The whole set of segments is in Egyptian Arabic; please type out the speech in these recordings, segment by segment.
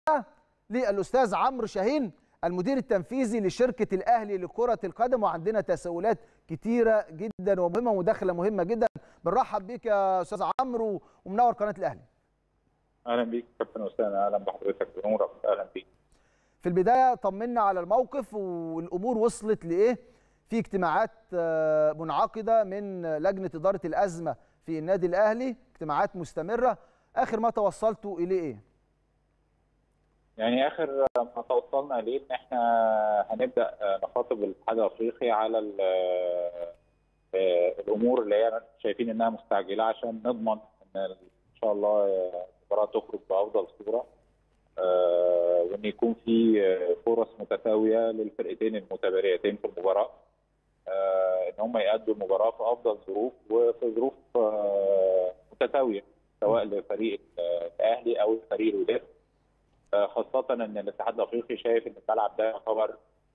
بقى للاستاذ عمرو شاهين المدير التنفيذي لشركه الاهلي لكره القدم وعندنا تساؤلات كتيره جدا ومهمه ومداخله مهمه جدا بنرحب بيك يا استاذ عمرو ومنور قناه الاهلي اهلا بيك كابتن اسامه اهلا بحضرتك بنورك اهلا بيك في البدايه طمنا على الموقف والامور وصلت لايه في اجتماعات منعقده من لجنه اداره الازمه في النادي الاهلي اجتماعات مستمره اخر ما توصلتوا اليه ايه يعني اخر ما توصلنا اليه ان احنا هنبدا نخاطب الاتحاد الافريقي على الامور اللي هي شايفين انها مستعجله عشان نضمن ان ان شاء الله المباراه تخرج بافضل صوره وان يكون في فرص متساويه للفرقتين المتباريتين في المباراه ان هم يأدوا المباراه في افضل ظروف وفي ظروف متساويه سواء لفريق الاهلي او فريق الوداد خاصة ان الاتحاد الافريقي شايف ان الملعب ده يعتبر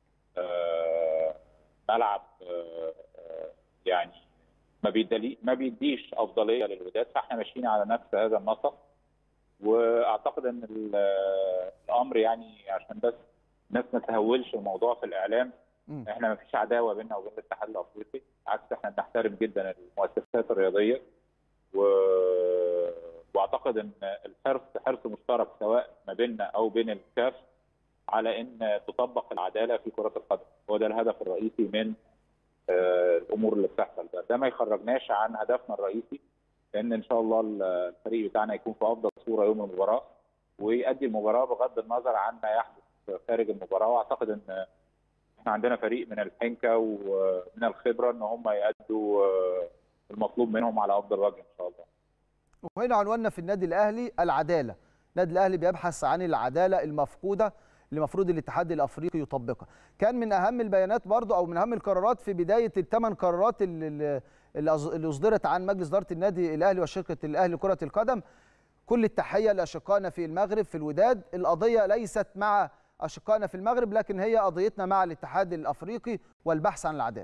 ملعب يعني ما بيدلي ما بيديش افضليه للوداد فاحنا ماشيين على نفس هذا النسق واعتقد ان الامر يعني عشان بس الناس ما تهولش الموضوع في الاعلام احنا ما فيش عداوه بيننا وبين الاتحاد الافريقي بالعكس احنا بنحترم جدا المؤسسات الرياضيه و واعتقد ان الحرص حرص مشترك سواء ما بيننا او بين الكاف على ان تطبق العداله في كره القدم هو ده الهدف الرئيسي من الامور اللي بتحصل ده ده ما يخرجناش عن هدفنا الرئيسي لان ان شاء الله الفريق بتاعنا يكون في افضل صوره يوم المباراه ويؤدي المباراه بغض النظر عن ما يحدث خارج المباراه واعتقد ان احنا عندنا فريق من الحنكه ومن الخبره ان هم يأدوا المطلوب منهم على افضل وجه ان شاء الله وهنا عنواننا في النادي الاهلي العداله النادي الاهلي بيبحث عن العداله المفقوده اللي المفروض الاتحاد الافريقي يطبقها كان من اهم البيانات برضو او من اهم القرارات في بدايه الثمان قرارات اللي, اللي اصدرت عن مجلس اداره النادي الاهلي وشركه الاهلي لكره القدم كل التحيه لاشقائنا في المغرب في الوداد القضيه ليست مع اشقائنا في المغرب لكن هي قضيتنا مع الاتحاد الافريقي والبحث عن العداله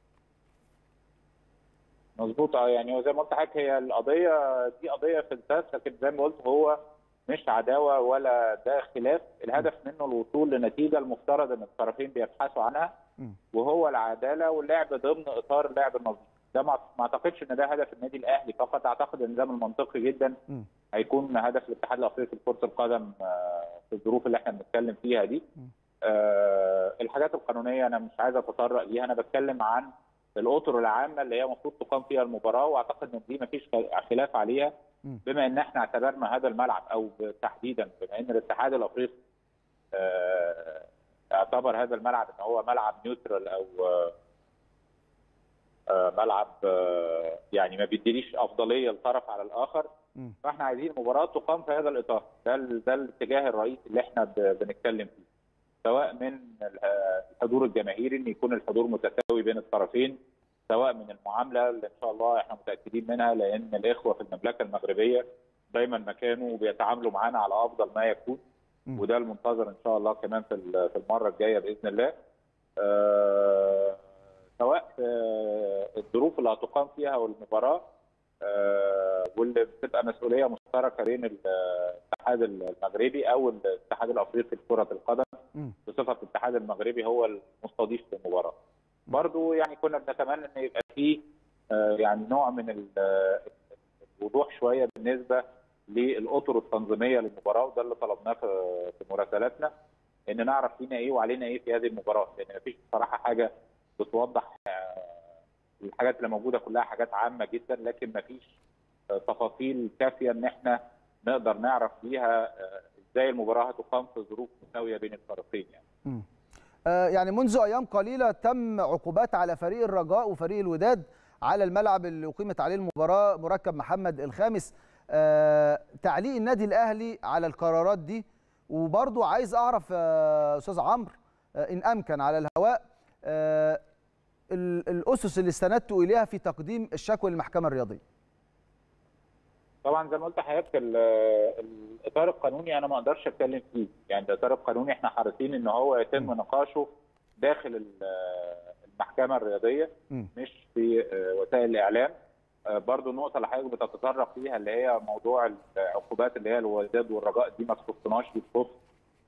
مظبوط يعني زي ما قلت حضرتك هي القضيه دي قضيه في الاساس لكن زي ما قلت هو مش عداوه ولا ده خلاف الهدف منه الوصول لنتيجه المفترض ان الطرفين بيبحثوا عنها وهو العداله واللعب ضمن اطار لعب النظيف ده ما اعتقدش ان ده هدف النادي الاهلي فقط اعتقد ان ده من المنطقي جدا هيكون هدف الاتحاد الافريقي لكره القدم في الظروف اللي احنا بنتكلم فيها دي الحاجات القانونيه انا مش عايز اتطرق ليها انا بتكلم عن الاطر العامه اللي هي المفروض تقام فيها المباراه واعتقد ان دي ما فيش خلاف عليها بما ان احنا اعتبرنا هذا الملعب او تحديدا بما ان الاتحاد الافريقي اعتبر هذا الملعب ان هو ملعب نيوترال او ملعب يعني ما بيديليش افضليه لطرف على الاخر فاحنا عايزين المباراه تقام في هذا الاطار ده ده الاتجاه الرئيسي اللي احنا بنتكلم فيه سواء من الحضور الجماهيري ان يكون الحضور متساوي بين الطرفين سواء من المعامله اللي ان شاء الله احنا متاكدين منها لان الاخوه في المملكه المغربيه دايما ما كانوا بيتعاملوا معانا على افضل ما يكون وده المنتظر ان شاء الله كمان في في المره الجايه باذن الله أه سواء في الظروف اللي هتقام فيها المباراه أه واللي بتبقى مسؤوليه مشتركه بين الاتحاد المغربي او الاتحاد الافريقي لكره القدم بصفه الاتحاد المغربي هو المستضيف في المباراه. برضو يعني كنا بنتمنى ان يبقى في يعني نوع من الوضوح شويه بالنسبه للاطر التنظيميه للمباراه وده اللي طلبناه في مراسلاتنا ان نعرف لينا ايه وعلينا ايه في هذه المباراه لان مفيش بصراحه حاجه بتوضح الحاجات اللي موجوده كلها حاجات عامه جدا لكن مفيش تفاصيل كافيه ان احنا نقدر نعرف بيها ازاي المباراه هتقام في ظروف مساويه بين الطرفين يعني. م. آه يعني منذ ايام قليله تم عقوبات على فريق الرجاء وفريق الوداد على الملعب اللي اقيمت عليه المباراه مركب محمد الخامس آه تعليق النادي الاهلي على القرارات دي وبرضو عايز اعرف آه استاذ عمرو آه ان امكن على الهواء آه الاسس اللي استندتوا اليها في تقديم الشكوى للمحكمه الرياضيه طبعا زي ما قلت لحضرتك الاطار القانوني انا ما اقدرش اتكلم فيه يعني الاطار القانوني احنا حريصين ان هو يتم نقاشه داخل المحكمه الرياضيه م. مش في وسائل الاعلام برضو النقطه اللي حضرتك بتتطرق فيها اللي هي موضوع العقوبات اللي هي الوداد والرجاء دي ما تخصناش دي تخص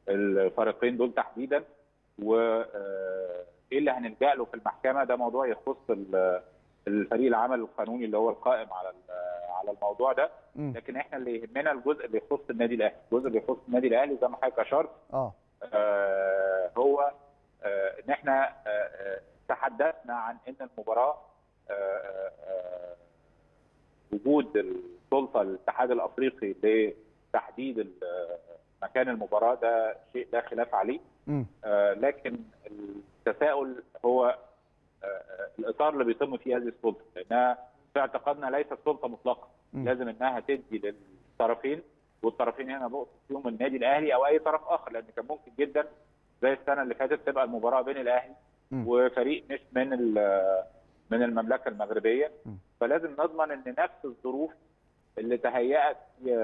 الفريقين دول تحديدا وايه اللي هنلجا له في المحكمه ده موضوع يخص الفريق العمل القانوني اللي هو القائم على على الموضوع ده لكن احنا اللي يهمنا الجزء اللي يخص النادي الاهلي الجزء اللي يخص النادي الاهلي زي ما حضرتك اشرت اه هو آه ان احنا آه تحدثنا عن ان المباراه آه وجود السلطه الاتحاد الافريقي لتحديد مكان المباراه ده شيء لا خلاف عليه لكن التساؤل هو الاطار اللي بيتم فيه هذه السلطه لانها في اعتقادنا ليست سلطه مطلقه م. لازم انها تدي للطرفين والطرفين هنا بقصد فيهم النادي الاهلي او اي طرف اخر لان كان ممكن جدا زي السنه اللي فاتت تبقى المباراه بين الاهلي م. وفريق مش من من المملكه المغربيه م. فلازم نضمن ان نفس الظروف اللي تهيأت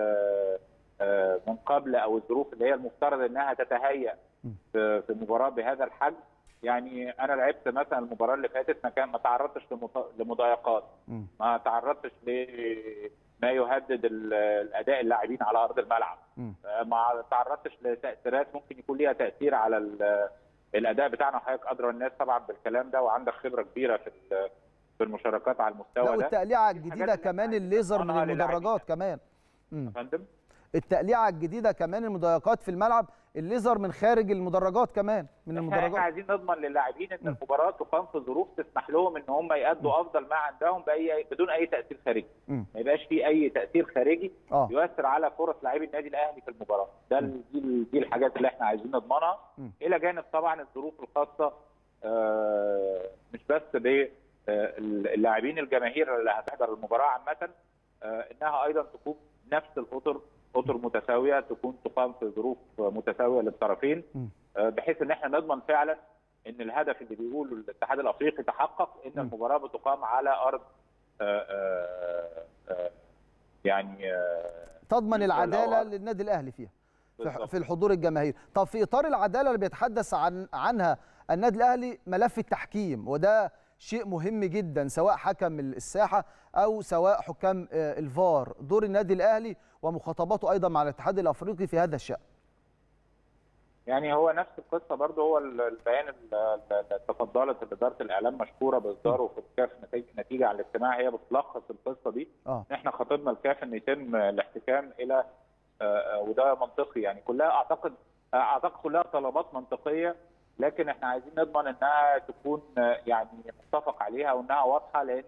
من قبل او الظروف اللي هي المفترض انها تتهيأ في مباراه بهذا الحجم يعني انا لعبت مثلا المباراه اللي فاتت ما كان ما تعرضتش لمضايقات ما تعرضتش لما يهدد الاداء اللاعبين على ارض الملعب ما تعرضتش لتاثيرات ممكن يكون ليها تاثير على الاداء بتاعنا وحضرتك ادرى الناس طبعا بالكلام ده وعندك خبره كبيره في في المشاركات على المستوى لا ده والتقليعه الجديده كمان الليزر من المدرجات كمان فندم التقليعه الجديده كمان المضايقات في الملعب الليزر من خارج المدرجات كمان من المدرجات احنا عايزين نضمن للاعبين ان المباراه تقام في ظروف تسمح لهم ان هم يادوا افضل ما عندهم باي بدون اي تاثير خارجي ما يبقاش في اي تاثير خارجي آه. يؤثر على فرص لاعبي النادي الاهلي في المباراه ده دي دي الحاجات اللي احنا عايزين نضمنها الى جانب طبعا الظروف الخاصه آه مش بس باللاعبين الجماهير اللي هتحضر المباراه عامه آه انها ايضا تكون نفس الاطر اطر متساويه تكون تقام في ظروف متساويه للطرفين بحيث ان احنا نضمن فعلا ان الهدف اللي بيقوله الاتحاد الافريقي تحقق ان المباراه بتقام على ارض آآ آآ يعني تضمن العداله للنادي الاهلي فيها في الحضور الجماهيري طب في اطار العداله اللي بيتحدث عن عنها النادي الاهلي ملف التحكيم وده شيء مهم جدا سواء حكم الساحه او سواء حكام الفار دور النادي الاهلي ومخاطباته ايضا مع الاتحاد الافريقي في هذا الشان يعني هو نفس القصه برضه هو البيان اللي تفضلت اداره الاعلام مشكوره باصداره في الكاف نتيجه عن الاجتماع هي بتلخص القصه دي اه احنا خاطبنا الكاف ان يتم الاحتكام الى وده منطقي يعني كلها اعتقد اعتقد كلها طلبات منطقيه لكن احنا عايزين نضمن انها تكون يعني متفق عليها وانها واضحه لان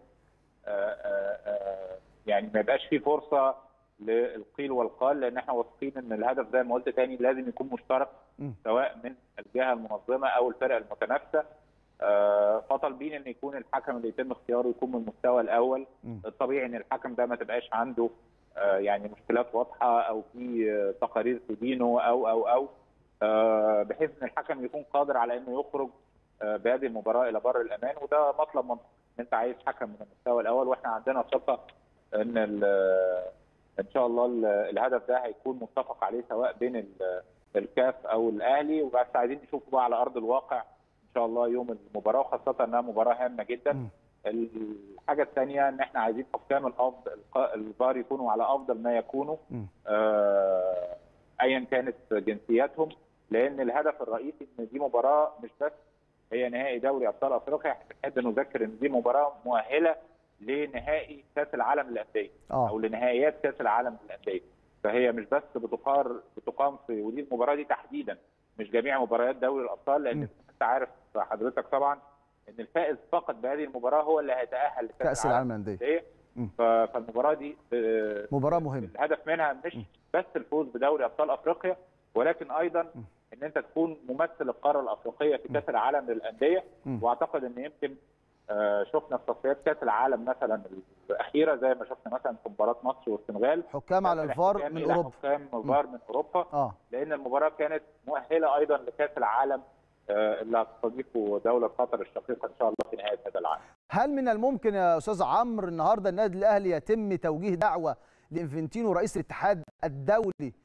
يعني ما يبقاش في فرصه للقيل والقال لان احنا واثقين ان الهدف زي ما قلت تاني لازم يكون مشترك سواء من الجهه المنظمه او الفرق المتنافسه فطالبين ان يكون الحكم اللي يتم اختياره يكون من المستوى الاول الطبيعي ان الحكم ده ما تبقاش عنده يعني مشكلات واضحه او في تقارير تدينه او او او بحيث ان الحكم يكون قادر على انه يخرج بهذه المباراه الى بر الامان وده مطلب منطقي انت عايز حكم من المستوى الاول واحنا عندنا ثقه ان ان شاء الله الهدف ده هيكون متفق عليه سواء بين الكاف او الاهلي وبس عايزين نشوفه بقى على ارض الواقع ان شاء الله يوم المباراه وخاصه انها مباراه هامه جدا م. الحاجه الثانيه ان احنا عايزين حكام الافضل الفار يكونوا على افضل ما يكونوا آه ايا كانت جنسياتهم لان الهدف الرئيسي ان دي مباراه مش بس هي نهائي دوري ابطال افريقيا احنا بنحب نذكر ان دي مباراه مؤهله لنهائي كاس العالم للانديه او لنهائيات كاس العالم للانديه فهي مش بس بتقار بتقام في ودي المباراه دي تحديدا مش جميع مباريات دوري الابطال لان م. انت عارف حضرتك طبعا ان الفائز فقط بهذه المباراه هو اللي هيتاهل لكاس كاس العالم للانديه فالمباراه دي مباراه مهمه الهدف منها مش م. بس الفوز بدوري ابطال افريقيا ولكن ايضا م. ان انت تكون ممثل القاره الافريقيه في كاس العالم للانديه واعتقد ان يمكن آه شفنا في تصفيات كاس العالم مثلا الاخيره زي ما شفنا مثلا في مباراه مصر والسنغال حكام على الفار من اوروبا حكام الفار من اوروبا آه. لان المباراه كانت مؤهله ايضا لكاس العالم آه اللي هتستضيفه دوله قطر الشقيقه ان شاء الله في نهايه هذا العام. هل من الممكن يا استاذ عمرو النهارده النادي الاهلي يتم توجيه دعوه لانفنتينو رئيس الاتحاد الدولي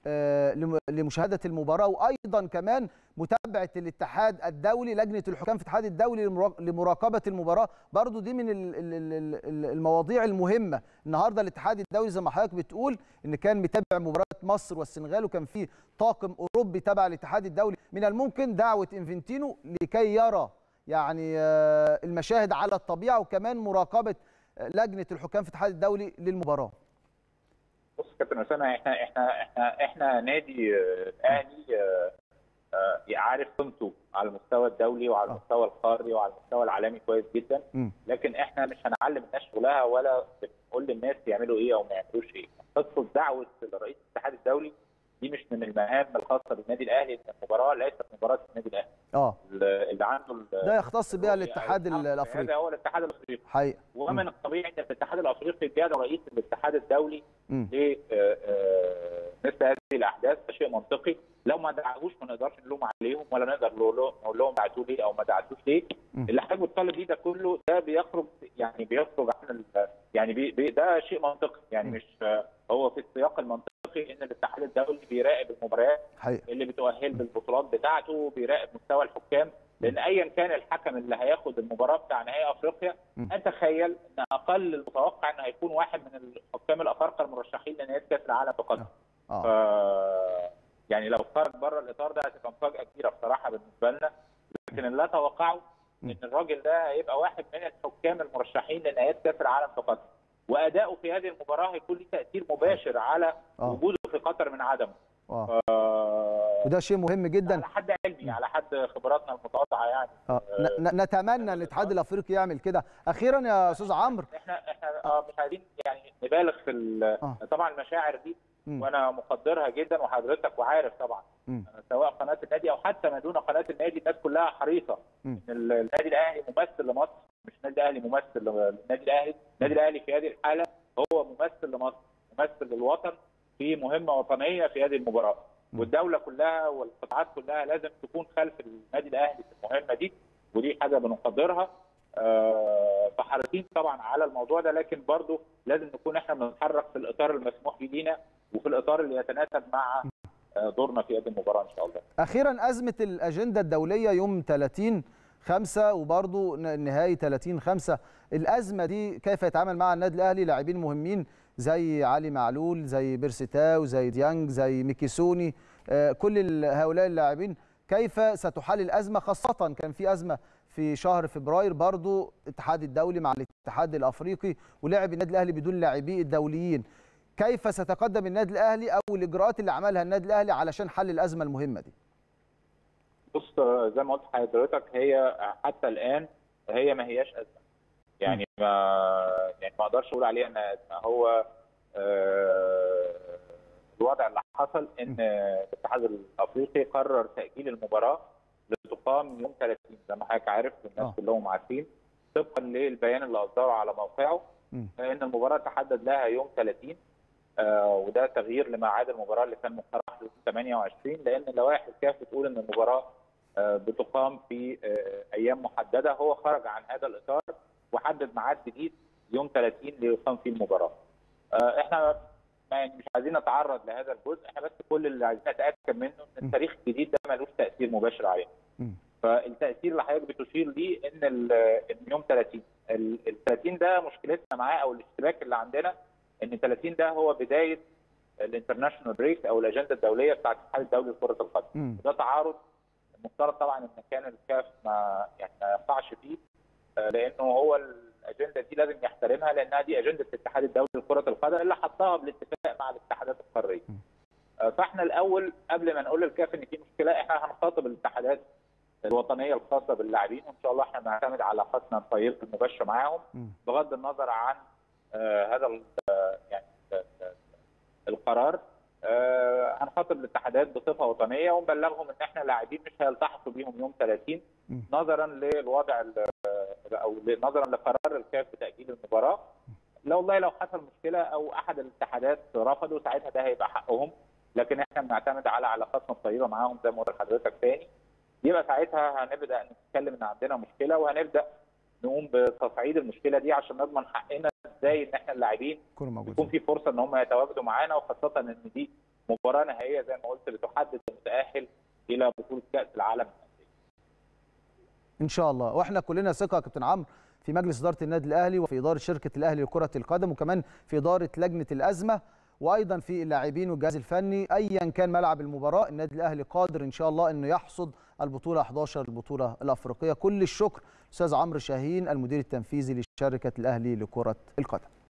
لمشاهده المباراه وايضا كمان متابعه الاتحاد الدولي لجنه الحكام في الاتحاد الدولي لمراقبه المباراه برضو دي من المواضيع المهمه النهارده الاتحاد الدولي زي ما حضرتك بتقول ان كان متابع مباراه مصر والسنغال وكان في طاقم اوروبي تبع الاتحاد الدولي من الممكن دعوه انفنتينو لكي يرى يعني المشاهد على الطبيعه وكمان مراقبه لجنه الحكام في الاتحاد الدولي للمباراه بص كابتن اسامه احنا احنا احنا احنا نادي الاهلي عارف قيمته على المستوى الدولي وعلى المستوى القاري وعلى المستوى العالمي كويس جدا لكن احنا مش هنعلم الناس شغلها ولا بنقول للناس يعملوا ايه او ما يعملوش ايه قصه دعوه رئيس الاتحاد الدولي دي مش من المهام الخاصه بالنادي الاهلي المباراه ليست مباراه النادي الاهلي اه اللي عنده ده يختص بها الاتحاد الافريقي هذا هو الاتحاد الافريقي حقيقي ومن الطبيعي ان الاتحاد الافريقي بيدعو رئيس الاتحاد الدولي ل مثل هذه الاحداث ده شيء منطقي لو ما دعاهوش ما نقدرش نلوم عليهم ولا نقدر نقول لهم بعتوه ليه او ما دعتوش ليه اللي حضرتك بتطالب بيه ده كله ده بيخرج يعني بيخرج عن يعني بي بي ده شيء منطقي يعني مش هو في السياق المنطقي ان الاتحاد الدولي بيراقب المباريات حقيقي. اللي بتؤهل بالبطولات بتاعته بيراقب مستوى الحكام لان ايا كان الحكم اللي هياخد المباراه بتاع نهائي افريقيا اتخيل ان اقل المتوقع ان هيكون واحد من الحكام الافارقه المرشحين لنهائي كاس العالم في قطر. آه. ف... يعني لو خرج بره الاطار ده هتبقى مفاجاه كبيره بصراحه بالنسبه لنا لكن اللي لا توقعه ان الراجل ده هيبقى واحد من الحكام المرشحين لنهائي كاس العالم في قطر. واداؤه في هذه المباراه هيكون له تاثير مباشر على آه. وجوده في قطر من عدمه. اه آه، وده شيء مهم جدا على حد علمي على حد خبراتنا المتواضعه يعني آه. ن- ن- نتمنى ان الاتحاد الافريقي يعمل كده اخيرا يا استاذ عمرو احنا احنا آه مش عايزين يعني نبالغ في ال- آه. طبعا المشاعر دي مم. وانا مقدرها جدا وحضرتك وعارف طبعا مم. سواء قناه النادي او حتى ما دون قناه النادي الناس كلها حريصه مم. ان ال- النادي الاهلي ممثل لمصر مش النادي الاهلي ممثل للنادي الاهلي النادي الاهلي في هذه الحاله هو ممثل لمصر ممثل للوطن في مهمه وطنيه في هذه المباراه مم. والدوله كلها والقطاعات كلها لازم تكون خلف النادي الاهلي في المهمه دي ودي حاجه بنقدرها آه، فحريصين طبعا على الموضوع ده لكن برضو لازم نكون احنا بنتحرك في الاطار المسموح به لينا وفي الاطار اللي يتناسب مع آه، دورنا في هذه المباراه ان شاء الله. اخيرا ازمه الاجنده الدوليه يوم 30 5 وبرضه ن- نهائي 30 5 الازمه دي كيف يتعامل مع النادي الاهلي لاعبين مهمين زي علي معلول زي بيرسيتاو زي ديانج زي ميكيسوني آه، كل ال- هؤلاء اللاعبين كيف ستحل الازمه خاصه كان في ازمه في شهر فبراير برضه الاتحاد الدولي مع الاتحاد الافريقي ولعب النادي الاهلي بدون لاعبيه الدوليين كيف ستقدم النادي الاهلي او الاجراءات اللي عملها النادي الاهلي علشان حل الازمه المهمه دي بص آه، زي ما قلت لحضرتك هي حتى الان هي ما هياش ازمه. يعني ما يعني ما اقدرش اقول عليها انها ازمه هو آه، الوضع اللي حصل ان الاتحاد الافريقي قرر تاجيل المباراه لتقام يوم 30 زي ما حضرتك عارف والناس آه. كلهم عارفين طبقا للبيان اللي اصدره على موقعه مم. ان المباراه تحدد لها يوم 30 آه وده تغيير لميعاد المباراه اللي كان مقترح ل 28 لان لوائح الكاف بتقول ان المباراه آه بتقام في آه ايام محدده هو خرج عن هذا الاطار وحدد ميعاد جديد يوم 30 ليقام فيه المباراه. آه احنا ما يعني مش عايزين نتعرض لهذا الجزء احنا بس كل اللي عايزين نتاكد منه ان التاريخ الجديد ده ملوش تاثير مباشر علينا. مم. فالتاثير اللي حضرتك بتشير ليه ان ال- ان يوم 30 ال ال 30 ده مشكلتنا معاه او الاشتباك اللي عندنا ان 30 ده هو بدايه الانترناشونال بريك او الاجنده الدوليه بتاعت الاتحاد الدولي لكره القدم مم. ده تعارض المفترض طبعا ان كان الكاف ما يعني ما يقعش فيه آه، لانه هو الاجنده دي لازم يحترمها لانها دي اجنده الاتحاد الدولي لكره القدم اللي حطها بالاتفاق مع الاتحادات القاريه. آه، فاحنا الاول قبل ما نقول للكاف ان في مشكله احنا هنخاطب الاتحادات الوطنيه الخاصه باللاعبين وان شاء الله احنا بنعتمد على علاقاتنا الطيبه المباشره معاهم مم. بغض النظر عن آه، هذا ال- آه، يعني ال- ال- القرار آه، هنخاطب الاتحادات بصفه وطنيه ونبلغهم ان احنا لاعبين مش هيلتحقوا بيهم يوم 30 مم. نظرا للوضع ال- او نظرا لقرار الكاف بتاجيل المباراه لو والله لو حصل مشكله او احد الاتحادات رفضوا ساعتها ده هيبقى حقهم لكن احنا بنعتمد على علاقاتنا الطيبه معاهم زي ما قلت لحضرتك تاني يبقى ساعتها هنبدا نتكلم ان عندنا مشكله وهنبدا نقوم بتصعيد المشكله دي عشان نضمن حقنا ازاي ان احنا اللاعبين كونوا يكون موجودين في فرصه ان هم يتواجدوا معانا وخاصه ان دي مباراه نهائيه زي ما قلت بتحدد المتاهل الى بطوله كاس العالم ان شاء الله واحنا كلنا ثقه يا كابتن عمرو في مجلس اداره النادي الاهلي وفي اداره شركه الاهلي لكره القدم وكمان في اداره لجنه الازمه وايضا في اللاعبين والجهاز الفني ايا كان ملعب المباراه النادي الاهلي قادر ان شاء الله انه يحصد البطوله 11 البطوله الافريقيه كل الشكر استاذ عمرو شاهين المدير التنفيذي لشركه الاهلي لكره القدم